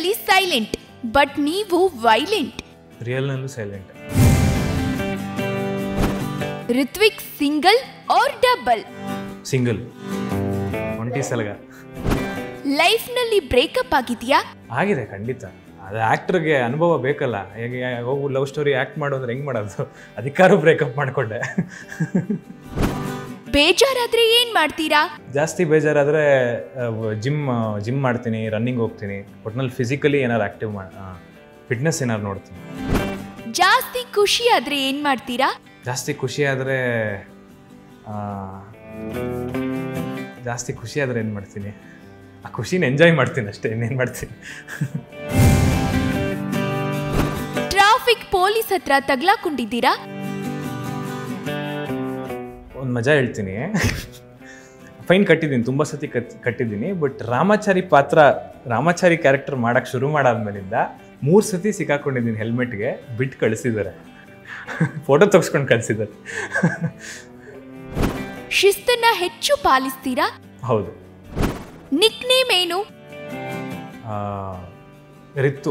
ನಲ್ಲಿ silent but ನೀವು violent ರಿಯಲ್ನಲ್ಲೂ silent Rithvik single R double single ಒಂಟಿ ಸಲಗ ಲೈಫ್ ನಲ್ಲಿ ಬ್ರೇಕಪ್ ಆಗಿದ್ಯಾ ಆಗಿದೆ ಖಂಡಿತ ಅದು ಆ್ಯಕ್ಟ್ರಿಗೆ ಅನುಭವ ಬೇಕಲ್ಲ ಹೇಗೆ ಹೋಗು ಲವ್ ಸ್ಟೋರಿ ಆ್ಯಕ್ಟ್ ಮಾಡು ಅಂದ್ರೆ ಹೆಂಗೆ ಮಾಡೋದು ಅದಕ್ಕಾರು ಬ್ರೇಕಪ್ ಮಾಡಿಕೊಂಡೆ ಬೇಜಾರಾದ್ರೆ ಏನ್ ಮಾಡ್ತೀರಾ ಜಾಸ್ತಿ ಬೇಜಾರಾದರೆ ಜಿಮ್ ಜಿಮ್ ಮಾಡ್ತೀನಿ ರನ್ನಿಂಗ್ ಹೋಗ್ತೀನಿ ಒಟ್ನಲ್ಲಿ ಫಿಸಿಕಲಿ ಏನಾರು ಆ್ಯಕ್ಟಿವ್ ಮಾಡಿ ಫಿಟ್ನೆಸ್ ಏನಾರು ನೋಡ್ತೀನಿ ಜಾಸ್ತಿ ಖುಷಿ ಆದ್ರೆ ಏನ್ ಮಾಡ್ತೀರಾ ಜಾಸ್ತಿ ಖುಷಿ ಆದರೆ ಜಾಸ್ತಿ ಖುಷಿ ಆದರೆ ಏನು ಮಾಡ್ತೀನಿ ಆ ಖುಷಿನ ಎಂಜಾಯ್ ಮಾಡ್ತೀನಿ ಅಷ್ಟೇ ಇನ್ನೇನು ಮಾಡ್ತೀನಿ ಟ್ರಾಫಿಕ್ ಪೊಲೀಸ್ ಹತ್ರ ತಗ್ಲಾಕೊಂಡಿದ್ದೀರಾ ಒಂದು ಮಜಾ ಹೇಳ್ತೀನಿ ಫೈನ್ ಕಟ್ಟಿದ್ದೀನಿ ತುಂಬ ಸತಿ ಕಟ್ ಕಟ್ಟಿದ್ದೀನಿ ಬಟ್ ರಾಮಾಚಾರಿ ಪಾತ್ರ ರಾಮಾಚಾರಿ ಕ್ಯಾರೆಕ್ಟರ್ ಮಾಡೋಕ್ಕೆ ಶುರು ಮಾಡಾದ್ಮೇಲಿಂದ ಮೂರು ಸತಿ ಸಿಕ್ಕಾಕೊಂಡಿದ್ದೀನಿ ಹೆಲ್ಮೆಟ್ಗೆ ಬಿಟ್ಟು ಕಳಿಸಿದ್ದಾರೆ ಫೋಟೋ ತೆಗೆಸ್ಕೊಂಡು ಕಳಿಸಿದ್ದಾರೆ ಶಿಸ್ತನ್ನ ಹೆಚ್ಚು ಪಾಲಿಸ್ತೀರಾ ಹೌದು ನಿಕ್ ನೇಮ್ ಏನು ಆ, ರಿತ್ತು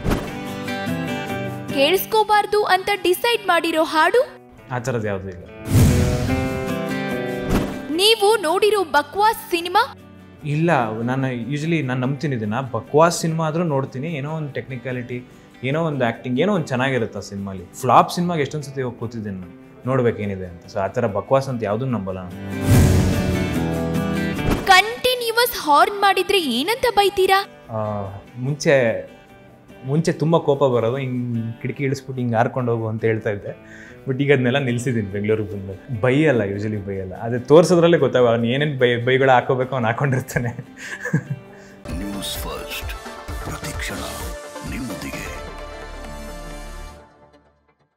ಕೇಳಿಸ್ಕೋಬಾರ್ದು ಅಂತ ಡಿಸೈಡ್ ಮಾಡಿರೋ ಹಾಡು ಆ ಥರದ್ದು ಯಾವುದೂ ಇಲ್ಲ ನೀವು ನೋಡಿರೋ ಬಕ್ವಾಸ್ ಸಿನಿಮಾ ಇಲ್ಲ ನಾನು ಯೂಶಲಿ ನಾನು ನಂಬ್ತೀನಿ ಇದನ್ನ ಬಕ್ವಾಸ್ ಸಿನಿಮಾ ಆದರೂ ನೋಡ್ತೀನಿ ಏನೋ ಒಂದು ಟೆಕ್ನಿಕಾಲಿಟಿ ಏನೋ ಒಂದು ಆ್ಯಕ್ಟಿಂಗ್ ಏನೋ ಒಂದು ಚೆನ್ನಾಗಿರುತ್ತೆ ಆ ಸಿನಿಮಾಲಿ ಫ್ಲಾಪ್ ಸಿನಿಮಾಗೆ ಎಷ್ಟೊಂದು ಸತಿ ಹೋಗಿ ಕೂತಿದ್ದೀನಿ ನಾನು ನೋಡ್ಬೇಕೇನಿದೆ ಅಂತ ಸೊ ಆ ಥರ ಬಕ್ವಾಸ್ ಅಂತ ಯಾವುದೂ ನಂಬಲ್ಲ ನಾನು ಕಂಟಿನ್ಯೂಸ್ ಹಾರ್ನ್ ಮಾಡಿದ್ರೆ ಏನಂತ ಬೈತೀರಾ ಆ, ಮುಂಚೆ ಮುಂಚೆ ತುಂಬ ಕೋಪ ಬರೋದು ಹಿಂಗೆ ಕಿಟಕಿ ಇಳಿಸ್ಬಿಟ್ಟು ಹಿಂಗೆ ಹಾರ್ಕೊಂಡು ಹೋಗು ಅಂತ ಹೇಳ್ತಾ ಇದ್ದೆ ಬಟ್ ಈಗ ಅದನ್ನೆಲ್ಲ ನಿಲ್ಸಿದ್ದೀನಿ ಬೆಂಗಳೂರಿಗೆ ಬಂದು ಬೈಯಲ್ಲ ಯೂಶಲಿ ಬೈಯಲ್ಲ ಅದೇ ತೋರಿಸೋದ್ರಲ್ಲೇ ಗೊತ್ತಾಗ ಅವ್ನು ಏನೇನು ಬೈ ಬೈಗಳು ಹಾಕೋಬೇಕು ಅವ್ನು ಹಾಕೊಂಡಿರ್ತಾನೆ ನ್ಯೂಸ್ ಫಸ್ಟ್ ಪ್ರತಿಕ್ಷಣ ನಿಮ್ಮದೇ